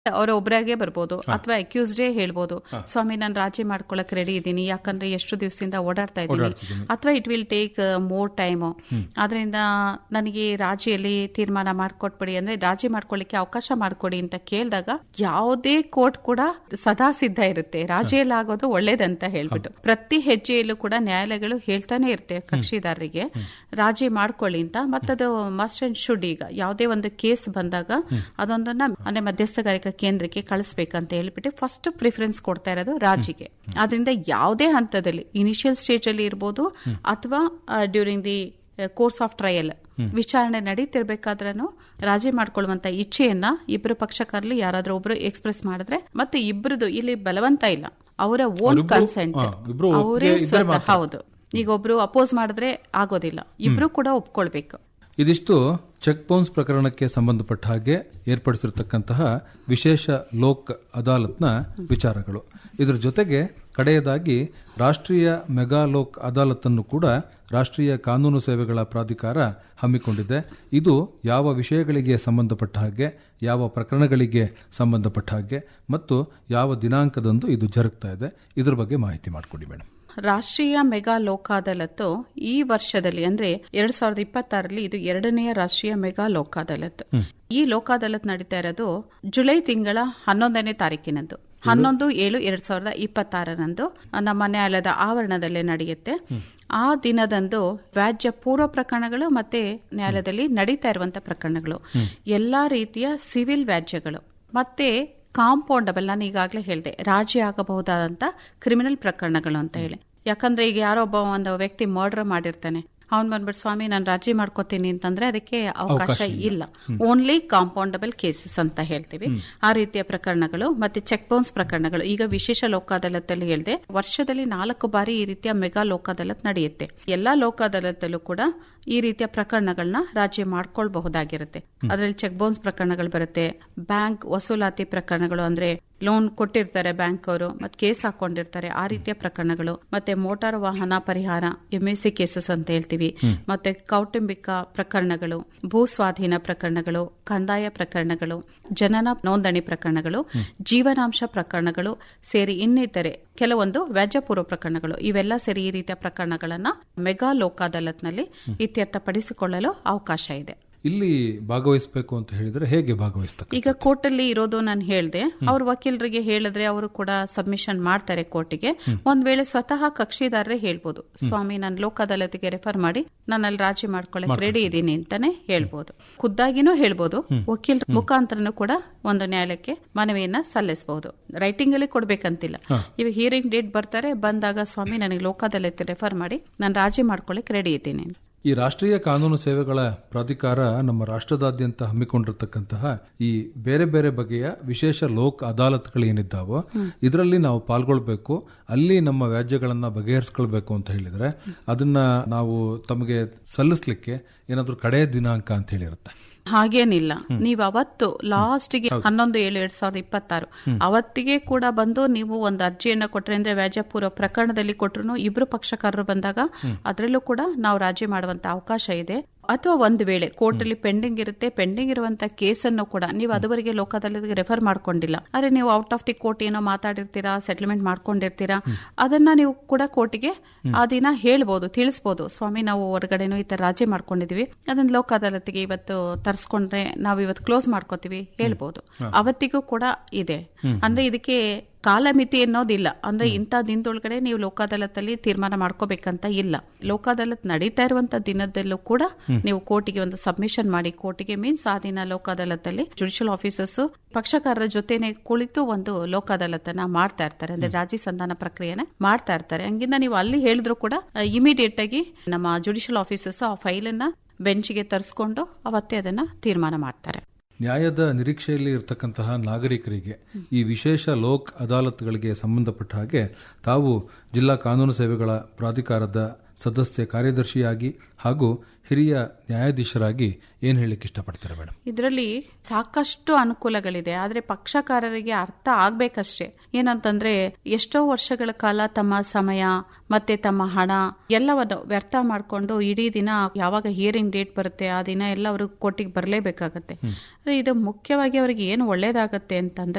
ಅವರ ಒಬ್ಬರಾಗೆ ಬರ್ಬೋದು ಅಥವಾ ಅಕ್ಯೂಸ್ಡೇ ಹೇಳ್ಬೋದು ಸ್ವಾಮಿ ನಾನು ರಾಜಿ ಮಾಡ್ಕೊಳಕ್ ರೆಡಿ ಇದ್ದೀನಿ ಯಾಕಂದ್ರೆ ಎಷ್ಟು ದಿವಸದಿಂದ ಓಡಾಡ್ತಾ ಇದ್ದೀನಿ ಅಥವಾ it will take more time ಆದ್ರಿಂದ ನನಗೆ ರಾಜಿಯಲ್ಲಿ ತೀರ್ಮಾನ ಮಾಡ್ಕೊಟ್ಬಿಡಿ ಅಂದ್ರೆ ರಾಜಿ ಮಾಡ್ಕೊಳ್ಳಿಕ್ಕೆ ಅವಕಾಶ ಮಾಡ್ಕೊಡಿ ಅಂತ ಕೇಳಿದಾಗ ಯಾವುದೇ ಕೋರ್ಟ್ ಕೂಡ ಸದಾ ಸಿದ್ಧ ಇರುತ್ತೆ ರಾಜಿಯಲ್ಲಿ ಆಗೋದು ಒಳ್ಳೇದಂತ ಹೇಳ್ಬಿಟ್ಟು ಪ್ರತಿ ಹೆಜ್ಜೆಯಲ್ಲೂ ಕೂಡ ನ್ಯಾಯಾಲಯಗಳು ಹೇಳ್ತಾನೆ ಇರ್ತೇವೆ ಕಕ್ಷಿದಾರರಿಗೆ ರಾಜಿ ಮಾಡ್ಕೊಳ್ಳಿ ಅಂತ ಮತ್ತದು ಮಸ್ಟ್ ಅಂಡ್ ಶುಡ್ ಈಗ ಯಾವುದೇ ಒಂದು ಕೇಸ್ ಬಂದಾಗ ಅದೊಂದನ್ನ ಅಂದ್ರೆ ಮಧ್ಯಸ್ಥಗಾರಿಕಾ ಕೇಂದ್ರಕ್ಕೆ ಕಳಿಸ್ಬೇಕಂತ ಹೇಳ್ಬಿಟ್ಟು ಫಸ್ಟ್ ಪ್ರಿಫರೆನ್ಸ್ ಕೊಡ್ತಾ ಇರೋದು ರಾಜಿಗೆ ಅದರಿಂದ ಯಾವುದೇ ಹಂತದಲ್ಲಿ ಇನಿಷಿಯಲ್ ಸ್ಟೇಜ್ ಅಲ್ಲಿ ಇರ್ಬೋದು ಅಥವಾ during the course of trial ವಿಚಾರಣೆ ನಡೀತಿರ್ಬೇಕಾದ್ರೂ ರಾಜಿ ಮಾಡ್ಕೊಳ್ಳುವಂತ ಇಚ್ಛೆಯನ್ನ ಇಬ್ಬರು ಪಕ್ಷಕಾರರಲ್ಲಿ ಯಾರಾದ್ರೂ ಒಬ್ರು ಎಕ್ಸ್ಪ್ರೆಸ್ ಮಾಡಿದ್ರೆ ಮತ್ತೆ ಇಬ್ಬರದು ಇಲ್ಲಿ ಬಲವಂತ ಇಲ್ಲ ಅವರ ಓನ್ ಅವ್ರಿಬ್ರು- ಕನ್ಸೆಂಟ್ ಹಾ, ಇಬ್ರು ಅವರೇ ಒಪ್ಪಿಗೆ ಇದ್ರೆ ಸ್ವತಃ ಮಾತ್ರ. ಹೌದು ಈಗ ಒಬ್ರು ಅಪೋಸ್ ಮಾಡಿದ್ರೆ ಆಗೋದಿಲ್ಲ ಇಬ್ರು ಕೂಡ ಒಪ್ಕೊಳ್ಬೇಕು ಇದಿಷ್ಟು ಚೆಕ್ ಬೌನ್ಸ್ ಪ್ರಕರಣಕ್ಕೆ ಸಂಬಂಧಪಟ್ಟ ಹಾಗೆ ಏರ್ಪಡಿಸಿರ್ತಕ್ಕಂತಹ ವಿಶೇಷ ಲೋಕ್ ಅದಾಲತ್ನ ವಿಚಾರಗಳು ಇದರ ಜೊತೆಗೆ ಕಡೆಯದಾಗಿ ರಾಷ್ಟ್ರೀಯ ಮೆಗಾ ಲೋಕ್ ಅದಾಲತನ್ನು ಕೂಡ ರಾಷ್ಟ್ರೀಯ ಕಾನೂನು ಸೇವೆಗಳ ಪ್ರಾಧಿಕಾರ ಹಮ್ಮಿಕೊಂಡಿದೆ ಇದು ಯಾವ ವಿಷಯಗಳಿಗೆ ಸಂಬಂಧಪಟ್ಟ ಹಾಗೆ ಯಾವ ಪ್ರಕರಣಗಳಿಗೆ ಸಂಬಂಧಪಟ್ಟ ಹಾಗೆ ಮತ್ತು ಯಾವ ದಿನಾಂಕದಂದು ಇದು ಜರುಗ್ತಾ ಇದೆ ಇದ್ರ ಬಗ್ಗೆ ಮಾಹಿತಿ ಮಾಡಿಕೊಡಿ ಮೇಡಮ್ ರಾಷ್ಟ್ರೀಯ ಮೆಗಾ ಲೋಕ ಅದಾಲತ್ತು ಈ ವರ್ಷದಲ್ಲಿ ಅಂದ್ರೆ ಎರಡ್ ಸಾವಿರದ ಇಪ್ಪತ್ತಾರಲ್ಲಿ ಇದು ಎರಡನೆಯ ರಾಷ್ಟ್ರೀಯ ಮೆಗಾ ಲೋಕ ಅದಾಲತ್ ಈ ಲೋಕ ಅದಾಲತ್ ನಡೀತಾ ಇರೋದು ಜುಲೈ ತಿಂಗಳ ಹನ್ನೊಂದನೇ ತಾರೀಕಿನಂದು ಹನ್ನೊಂದು ಏಳು ಎರಡ್ ಸಾವಿರದ ಇಪ್ಪತ್ತಾರರಂದು ನಮ್ಮ ನ್ಯಾಯಾಲಯದ ಆವರಣದಲ್ಲೇ ನಡೆಯುತ್ತೆ ಆ ದಿನದಂದು ವ್ಯಾಜ್ಯ ಪೂರ್ವ ಪ್ರಕರಣಗಳು ಮತ್ತೆ ನ್ಯಾಯಾಲಯದಲ್ಲಿ ನಡೀತಾ ಇರುವಂತಹ ಪ್ರಕರಣಗಳು ಎಲ್ಲಾ ರೀತಿಯ ಸಿವಿಲ್ ವ್ಯಾಜ್ಯಗಳು ಮತ್ತೆ ಕಾಂಪೌಂಡಬಲ್ ನಾನು ಈಗಾಗಲೇ ಹೇಳಿದೆ ರಾಜಿ ಆಗಬಹುದಾದಂತ ಕ್ರಿಮಿನಲ್ ಪ್ರಕರಣಗಳು ಅಂತ ಹೇಳಿ ಯಾಕಂದ್ರೆ ಈಗ ಯಾರೋ ಒಬ್ಬ ಒಂದು ವ್ಯಕ್ತಿ ಮರ್ಡರ್ ಮಾಡಿರ್ತಾನೆ ಅವ್ನ್ ಬಂದ್ಬಿಟ್ಟು ಸ್ವಾಮಿ ನಾನು ರಾಜಿ ಮಾಡ್ಕೋತೀನಿ ಅಂತಂದ್ರೆ ಅದಕ್ಕೆ ಅವಕಾಶ ಇಲ್ಲ ಓನ್ಲಿ ಕಾಂಪೌಂಡಬಲ್ ಕೇಸಸ್ ಅಂತ ಹೇಳ್ತೀವಿ ಆ ರೀತಿಯ ಪ್ರಕರಣಗಳು ಮತ್ತೆ ಚೆಕ್ ಬೌನ್ಸ್ ಪ್ರಕರಣಗಳು ಈಗ ವಿಶೇಷ ಲೋಕ ಅದಾಲತ್ತಲ್ಲಿ ಹೇಳಿದೆ ವರ್ಷದಲ್ಲಿ ನಾಲ್ಕು ಬಾರಿ ಈ ರೀತಿಯ ಮೆಗಾ ಲೋಕ ಅದಾಲತ್ ನಡೆಯುತ್ತೆ ಎಲ್ಲಾ ಲೋಕ ಅದಾಲತ್ತಲ್ಲೂ ಕೂಡ ಈ ರೀತಿಯ ಪ್ರಕರಣಗಳನ್ನ ರಾಜಿ ಮಾಡ್ಕೊಳ್ಬಹುದಾಗಿರುತ್ತೆ ಅದರಲ್ಲಿ ಚೆಕ್ ಬೌನ್ಸ್ ಪ್ರಕರಣಗಳು ಬರುತ್ತೆ ಬ್ಯಾಂಕ್ ವಸೂಲಾತಿ ಪ್ರಕರಣಗಳು ಅಂದ್ರೆ ಲೋನ್ ಕೊಟ್ಟಿರ್ತಾರೆ ಬ್ಯಾಂಕ್ ಅವರು ಮತ್ತೆ ಕೇಸ್ ಹಾಕೊಂಡಿರ್ತಾರೆ ಆ ರೀತಿಯ ಪ್ರಕರಣಗಳು ಮತ್ತೆ ಮೋಟಾರ್ ವಾಹನ ಪರಿಹಾರ ಎಂಎಸ್ಸಿ ಕೇಸಸ್ ಅಂತ ಹೇಳ್ತೀವಿ ಮತ್ತೆ ಕೌಟುಂಬಿಕ ಪ್ರಕರಣಗಳು ಭೂ ಸ್ವಾಧೀನ ಪ್ರಕರಣಗಳು ಕಂದಾಯ ಪ್ರಕರಣಗಳು ಜನನ ನೋಂದಣಿ ಪ್ರಕರಣಗಳು ಜೀವನಾಂಶ ಪ್ರಕರಣಗಳು ಸೇರಿ ಇನ್ನಿತರೆ ಕೆಲವೊಂದು ವ್ಯಾಜ್ಯಪೂರ್ವ ಪ್ರಕರಣಗಳು ಇವೆಲ್ಲ ಸೇರಿ ಈ ರೀತಿಯ ಪ್ರಕರಣಗಳನ್ನ ಮೆಗಾ ಲೋಕ ಅದಾಲತ್ನಲ್ಲಿ ಇತ್ಯರ್ಥಪಡಿಸಿಕೊಳ್ಳಲು ಅವಕಾಶ ಇದೆ ಇಲ್ಲಿ ಭಾಗವಹಿಸಬೇಕು ಅಂತ ಹೇಳಿದ್ರೆ ಹೇಗೆ ಭಾಗವಹಿಸ್ತಕ್ಕ ಈಗ ಕೋರ್ಟ್ ಅಲ್ಲಿ ಇರೋದು ನಾನು ಹೇಳ್ದೆ ಅವ್ರ ವಕೀಲರಿಗೆ ಹೇಳಿದ್ರೆ ಅವರು ಕೂಡ ಸಬ್ಮಿಷನ್ ಮಾಡ್ತಾರೆ ಕೋರ್ಟಿಗೆ ಒಂದ್ ವೇಳೆ ಸ್ವತಃ ಕಕ್ಷಿದಾರರೇ ಹೇಳ್ಬೋದು ಸ್ವಾಮಿ ನಾನು ಲೋಕ ಅದಾಲತಿಗೆ ರೆಫರ್ ಮಾಡಿ ನಾನು ಅಲ್ಲಿ ರಾಜಿ ಮಾಡ್ಕೊಳಕ್ ರೆಡಿ ಇದ್ದೀನಿ ಅಂತಾನೆ ಹೇಳ್ಬೋದು ಖುದ್ದಾಗಿನೂ ಹೇಳ್ಬೋದು ವಕೀಲ ಮುಖಾಂತರನು ಕೂಡ ಒಂದು ನ್ಯಾಯಾಲಯಕ್ಕೆ ಮನವಿಯನ್ನ ಸಲ್ಲಿಸಬಹುದು ರೈಟಿಂಗ್ ಅಲ್ಲಿ ಕೊಡ್ಬೇಕಂತಿಲ್ಲ ಇವಾಗ ಹಿಯರಿಂಗ್ ಡೇಟ್ ಬರ್ತಾರೆ ಬಂದಾಗ ಸ್ವಾಮಿ ನನಗೆ ಲೋಕ ಅದಾಲತಿ ರೆಫರ್ ಮಾಡಿ ನಾನು ರಾಜಿ ಮಾಡ್ಕೊಳಕ್ ರೆಡಿ ಇದ್ದೀನಿ ಈ ರಾಷ್ಟ್ರೀಯ ಕಾನೂನು ಸೇವೆಗಳ ಪ್ರಾಧಿಕಾರ ನಮ್ಮ ರಾಷ್ಟ್ರದಾದ್ಯಂತ ಹಮ್ಮಿಕೊಂಡಿರ್ತಕ್ಕಂತಹ ಈ ಬೇರೆ ಬೇರೆ ಬಗೆಯ ವಿಶೇಷ ಲೋಕ್ ಅದಾಲತ್ಗಳು ಏನಿದ್ದಾವೋ ಇದರಲ್ಲಿ ನಾವು ಪಾಲ್ಗೊಳ್ಬೇಕು ಅಲ್ಲಿ ನಮ್ಮ ವ್ಯಾಜ್ಯಗಳನ್ನ ಬಗೆಹರಿಸ್ಕೊಳ್ಬೇಕು ಅಂತ ಹೇಳಿದ್ರೆ ಅದನ್ನ ನಾವು ತಮಗೆ ಸಲ್ಲಿಸ್ಲಿಕ್ಕೆ ಏನಾದ್ರೂ ಕಡೆಯ ದಿನಾಂಕ ಅಂತ ಹೇಳಿರುತ್ತೆ ಹಾಗೇನಿಲ್ಲ ನೀವು ಅವತ್ತು ಲಾಸ್ಟ್ಗೆ ಹನ್ನೊಂದು ಏಳು ಎರಡ್ ಸಾವಿರದ ಇಪ್ಪತ್ತಾರು ಅವತ್ತಿಗೆ ಕೂಡ ಬಂದು ನೀವು ಒಂದು ಅರ್ಜಿಯನ್ನ ಕೊಟ್ರೆ ಅಂದ್ರೆ ವ್ಯಾಜ್ಯಪೂರ್ವ ಪ್ರಕರಣದಲ್ಲಿ ಕೊಟ್ರು ಇಬ್ರು ಪಕ್ಷಕಾರರು ಬಂದಾಗ ಅದರಲ್ಲೂ ಕೂಡ ನಾವು ರಾಜಿ ಮಾಡುವಂತ ಅವಕಾಶ ಇದೆ ಅಥವಾ ಒಂದು ವೇಳೆ ಕೋರ್ಟ್ ಅಲ್ಲಿ ಪೆಂಡಿಂಗ್ ಇರುತ್ತೆ ಪೆಂಡಿಂಗ್ ಇರುವಂತ ಕೇಸನ್ನು ಕೂಡ ನೀವು ಅದುವರೆಗೆ ಲೋಕದಲ್ಲಿ ರೆಫರ್ ಮಾಡ್ಕೊಂಡಿಲ್ಲ ಆದ್ರೆ ನೀವು ಔಟ್ ಆಫ್ ದಿ ಕೋರ್ಟ್ ಏನೋ ಮಾತಾಡಿರ್ತೀರಾ ಸೆಟಲ್ಮೆಂಟ್ ಮಾಡ್ಕೊಂಡಿರ್ತೀರಾ ಅದನ್ನ ನೀವು ಕೂಡ ಕೋರ್ಟಿಗೆ ಆ ದಿನ ಹೇಳ್ಬೋದು ತಿಳಿಸ್ಬೋದು ಸ್ವಾಮಿ ನಾವು ಹೊರಗಡೆನೂ ಈ ತರ ರಾಜಿ ಮಾಡ್ಕೊಂಡಿದೀವಿ ಅದನ್ನ ಲೋಕ ಅದಾಲತಿಗೆ ಇವತ್ತು ತರಿಸ್ಕೊಂಡ್ರೆ ನಾವು ಇವತ್ತು ಕ್ಲೋಸ್ ಮಾಡ್ಕೋತೀವಿ ಹೇಳ್ಬೋದು ಅವತ್ತಿಗೂ ಕೂಡ ಇದೆ ಅಂದ್ರೆ ಇದಕ್ಕೆ ಕಾಲಮಿತಿ ಅನ್ನೋದಿಲ್ಲ ಅಂದ್ರೆ ಇಂಥ ದಿನದೊಳಗಡೆ ನೀವು ಲೋಕ ಅದಾಲತ್ತಲ್ಲಿ ತೀರ್ಮಾನ ಮಾಡ್ಕೋಬೇಕಂತ ಇಲ್ಲ ಲೋಕ ಅದಾಲತ್ ನಡೀತಾ ಇರುವಂತ ದಿನದಲ್ಲೂ ಕೂಡ ನೀವು ಕೋರ್ಟಿಗೆ ಒಂದು ಸಬ್ಮಿಷನ್ ಮಾಡಿ ಕೋರ್ಟಿಗೆ ಮೀನ್ಸ್ ಆ ದಿನ ಲೋಕ ಅದಾಲತ್ತಲ್ಲಿ ಜುಡಿಷಿಯಲ್ ಆಫೀಸರ್ಸ್ ಪಕ್ಷಕಾರರ ಜೊತೆನೆ ಕುಳಿತು ಒಂದು ಲೋಕ ಅದಾಲತನ್ನ ಮಾಡ್ತಾ ಇರ್ತಾರೆ ಅಂದ್ರೆ ರಾಜಿ ಸಂಧಾನ ಪ್ರಕ್ರಿಯೆನ ಮಾಡ್ತಾ ಇರ್ತಾರೆ ಹಂಗಿಂದ ನೀವು ಅಲ್ಲಿ ಹೇಳಿದ್ರು ಕೂಡ ಇಮಿಡಿಯೇಟ್ ಆಗಿ ನಮ್ಮ ಜುಡಿಷಿಯಲ್ ಆಫೀಸರ್ಸ್ ಆ ಫೈಲನ್ನ ಬೆಂಚ್ಗೆ ತರಿಸ್ಕೊಂಡು ಅವತ್ತೇ ಅದನ್ನ ತೀರ್ಮಾನ ಮಾಡ್ತಾರೆ ನ್ಯಾಯದ ನಿರೀಕ್ಷೆಯಲ್ಲಿ ಇರತಕ್ಕಂತಹ ನಾಗರಿಕರಿಗೆ ಈ ವಿಶೇಷ ಲೋಕ್ ಅದಾಲತ್ಗಳಿಗೆ ಸಂಬಂಧಪಟ್ಟ ಹಾಗೆ ತಾವು ಜಿಲ್ಲಾ ಕಾನೂನು ಸೇವೆಗಳ ಪ್ರಾಧಿಕಾರದ ಸದಸ್ಯ ಕಾರ್ಯದರ್ಶಿಯಾಗಿ ಹಾಗೂ ಹಿರಿಯ ನ್ಯಾಯಾಧೀಶರಾಗಿ ಏನ್ ಹೇಳಲಿಕ್ಕೆ ಇಷ್ಟಪಡ್ತಾರೆ ಮೇಡಮ್ ಇದರಲ್ಲಿ ಸಾಕಷ್ಟು ಅನುಕೂಲಗಳಿದೆ ಆದ್ರೆ ಪಕ್ಷಕಾರರಿಗೆ ಅರ್ಥ ಆಗ್ಬೇಕಷ್ಟೇ ಏನಂತಂದ್ರೆ ಎಷ್ಟೋ ವರ್ಷಗಳ ಕಾಲ ತಮ್ಮ ಸಮಯ ಮತ್ತೆ ತಮ್ಮ ಹಣ ಎಲ್ಲವನ್ನು ವ್ಯರ್ಥ ಮಾಡ್ಕೊಂಡು ಇಡೀ ದಿನ ಯಾವಾಗ ಹಿಯರಿಂಗ್ ಡೇಟ್ ಬರುತ್ತೆ ಆ ದಿನ ಎಲ್ಲ ಅವರು ಕೋರ್ಟಿಗೆ ಬರಲೇಬೇಕಾಗತ್ತೆ ಇದು ಮುಖ್ಯವಾಗಿ ಅವರಿಗೆ ಏನು ಒಳ್ಳೇದಾಗತ್ತೆ ಅಂತಂದ್ರೆ